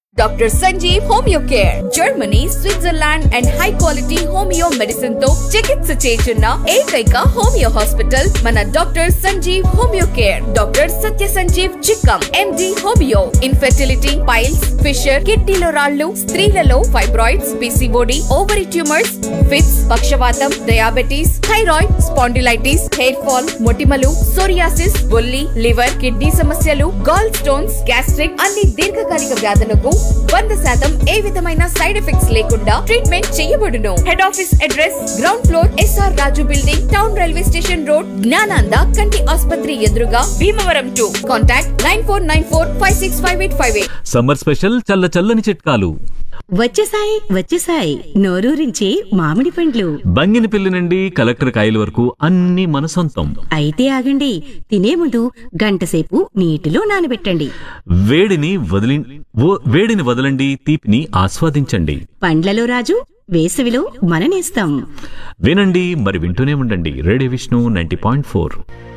doctor Sanjeev homeo care Germany Switzerland and high quality homeo medicine తో చికిత్స చేస్తున్న ఏకైక హోమియో హాస్పిటల్ మన doctor Sanjeev homeo care doctor Satya Sanjeev Chikkam MD homeo infertility piles fissure కిడ్నీలో రాళ్లు స్త్రీలలో fibroids PCOD ovary tumours fits పక్షవాతం diabetes thyroid spondylitis hair fall మొటిమలు సోరియాసిస్ బొల్లి లివర్ కిడ్నీ సమస్యలు గాల్ స్టోన్స్ గ్యాస్ట్రిక్ అన్ని దీర్ఘకాలిక వ్యాధులకు వంద శాతం ఏ విధమైన సైడ్ ఎఫెక్ట్స్ లేకుండా ట్రీట్మెంట్ చేయబడును head office address ground floor SR Raju building town railway station road Gnananda కంటి ఆసుపత్రి ఎదురుగా Bhimavaram to contact nine four nine four five six five eight five eight summer special చల్ల చల్లని చిట్కాలు వచ్చేసాయి వచ్చేసాయి నోరూరించే మామిడి పండ్లు బంగిని పిల్లి నుండి కలెక్టర్ కాయల వరకు అన్ని మన సొంతం అయితే ఆగండి తినే ముందు గంటసేపు నీటిలో నానబెట్టండి వేడిని వదిలి ఓ- వేడిని వదలండి తీపిని ఆస్వాదించండి పండ్లలో రాజు వేసవిలో మననేస్తాం వినండి మరి వింటూనే ఉండండి radio Vishnu ninety point four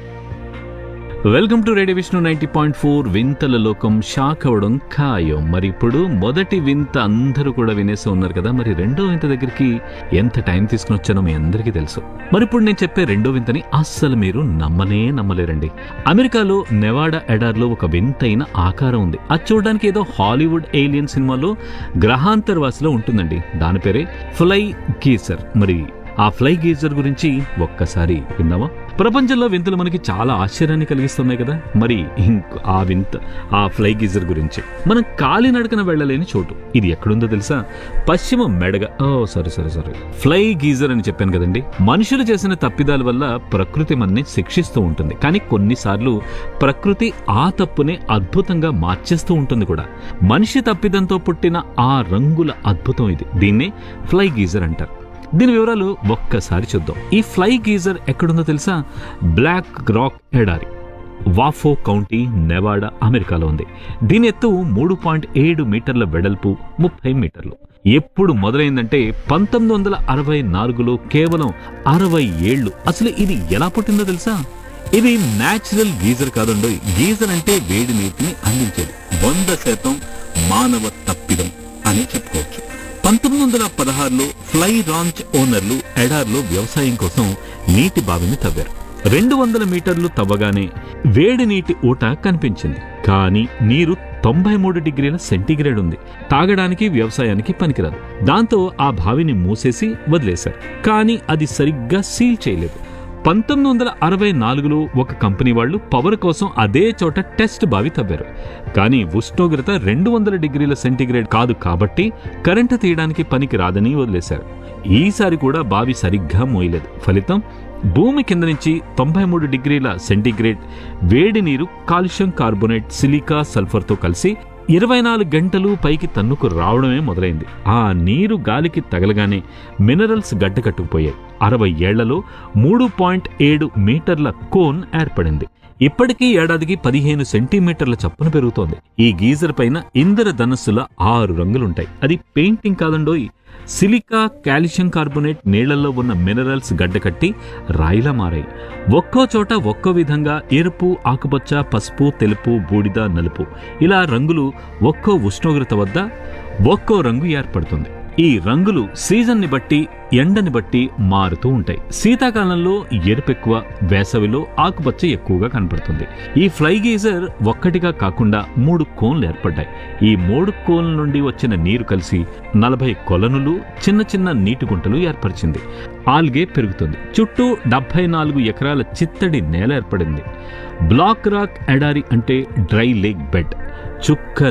welcome to radio Vishnu ninety point four వింతల లోకం షాక్ అవ్వడం ఖాయం మరి ఇప్పుడు మొదటి వింత అందరూ కూడా వినేసి ఉన్నారు కదా మరి రెండో వింత దగ్గరికి ఎంత టైం తీసుకుని వచ్చానో మీ అందరికీ తెలుసు మరి ఇప్పుడు నేను చెప్పే రెండో వింతని అస్సలు మీరు నమ్మనే నమ్మలేరండి అమెరికాలో నెవాడా ఎడార్లో ఒక వింతైన ఆకారం ఉంది అది చూడడానికి ఏదో హాలీవుడ్ ఏలియన్ సినిమాలో గ్రహాంతర్వాసిలో ఉంటుందండి దాని పేరే ఫ్లై గీసర్ మరి ఆ ఫ్లై గీజర్ గురించి ఒక్కసారి విందామా ప్రపంచంలో వింతలు మనకి చాలా ఆశ్చర్యాన్ని కలిగిస్తున్నాయి కదా మరి ఇంక ఆ వింత ఆ ఫ్లై గీజర్ గురించి మనం కాలినడకన వెళ్ళలేని చోటు ఇది ఎక్కడుందో తెలుసా పశ్చిమ మెడగ ఓ sorry sorry sorry fly geyser అని చెప్పాను కదండి మనుషులు చేసిన తప్పిదాల వల్ల ప్రకృతి మనని శిక్షిస్తూ ఉంటుంది కానీ కొన్నిసార్లు ప్రకృతి ఆ తప్పునే అద్భుతంగా మార్చేస్తూ ఉంటుంది కూడా మనిషి తప్పిదంతో పుట్టిన ఆ రంగుల అద్భుతం ఇది దీన్నే ఫ్లై గీజర్ అంటారు దీని వివరాలు ఒక్కసారి చూద్దాం ఈ ఫ్లై గీజర్ ఎక్కడుందో తెలుసా బ్లాక్ రాక్ ఎడారి వాఫో కౌంటీ నెవాడా అమెరికాలో ఉంది దీని ఎత్తు మూడు పాయింట్ ఏడు మీటర్ల వెడల్పు ముప్పై మీటర్లు ఎప్పుడు మొదలైందంటే పంతొమ్మిది వందల అరవై నాలుగులో కేవలం అరవై ఏళ్ళు అసలు ఇది ఎలా పుట్టిందో తెలుసా ఇది న్యాచురల్ గీజర్ కాదండోయ్ గీజర్ అంటే వేడి నీటిని అందించేది వంద శాతం మానవ తప్పిదం అని చెప్పుకోవచ్చు పంతొమ్మిది వందల పదహారులో ఫ్లై రాంచ్ ఓనర్లు ఎడార్లో వ్యవసాయం కోసం నీటి బావిని తవ్వారు రెండు వందల మీటర్లు తవ్వగానే వేడి నీటి ఊట కనిపించింది కానీ నీరు తొంభై మూడు డిగ్రీల సెంటీగ్రేడ్ ఉంది తాగడానికి వ్యవసాయానికి పనికిరాదు దాంతో ఆ బావిని మూసేసి వదిలేశారు కానీ అది సరిగ్గా సీల్ చేయలేదు పంతొమ్మిది వందల అరవై నాలుగులో ఒక కంపెనీ వాళ్ళు పవర్ కోసం అదే చోట టెస్ట్ బావి తవ్వారు కానీ ఉష్ణోగ్రత రెండు వందల డిగ్రీల సెంటీగ్రేడ్ కాదు కాబట్టి కరెంటు తీయడానికి పనికి రాదని వదిలేశారు ఈసారి కూడా బావి సరిగ్గా మోయలేదు ఫలితం భూమి కింద నుంచి తొంభై మూడు డిగ్రీల సెంటీగ్రేడ్ వేడి నీరు కాల్షియం కార్బోనేట్ సిలికా సల్ఫర్తో కలిసి ఇరవై నాలుగు గంటలు పైకి తన్నుకు రావడమే మొదలైంది ఆ నీరు గాలికి తగలగానే మినరల్స్ గడ్డకట్టుకుపోయాయి అరవై ఏళ్లలో మూడు పాయింట్ ఏడు మీటర్ల కోన్ ఏర్పడింది ఇప్పటికీ ఏడాదికి పదిహేను సెంటీమీటర్ల చప్పున పెరుగుతోంది ఈ గీజర్ పైన ఇంద్రధనస్సుల ఆరు రంగులుంటాయి అది పెయింటింగ్ కాదండోయ్ సిలికా కాల్షియం కార్బోనేట్ నీళ్లలో ఉన్న మినరల్స్ గడ్డకట్టి రాయిలా మారాయి ఒక్కో చోట ఒక్కో విధంగా ఎరుపు ఆకుపచ్చ పసుపు తెలుపు బూడిద నలుపు ఇలా రంగులు ఒక్కో ఉష్ణోగ్రత వద్ద ఒక్కో రంగు ఏర్పడుతుంది ఈ రంగులు సీజన్ని బట్టి ఎండని బట్టి మారుతూ ఉంటాయి శీతాకాలంలో ఎరుపెక్కువ వేసవిలో ఆకుపచ్చ ఎక్కువగా కనపడుతుంది ఈ ఫ్లై గీజర్ ఒక్కటిగా కాకుండా మూడు కోన్లు ఏర్పడ్డాయి ఈ మూడు కోన్ల నుండి వచ్చిన నీరు కలిసి నలభై కొలనులు చిన్న చిన్న నీటి గుంటలు ఏర్పరిచింది ఆల్గే పెరుగుతుంది చుట్టూ డెబ్బై నాలుగు ఎకరాల చిత్తడి నేల ఏర్పడింది బ్లాక్ రాక్ ఎడారి అంటే డ్రై లేక్ బెడ్ చుక్క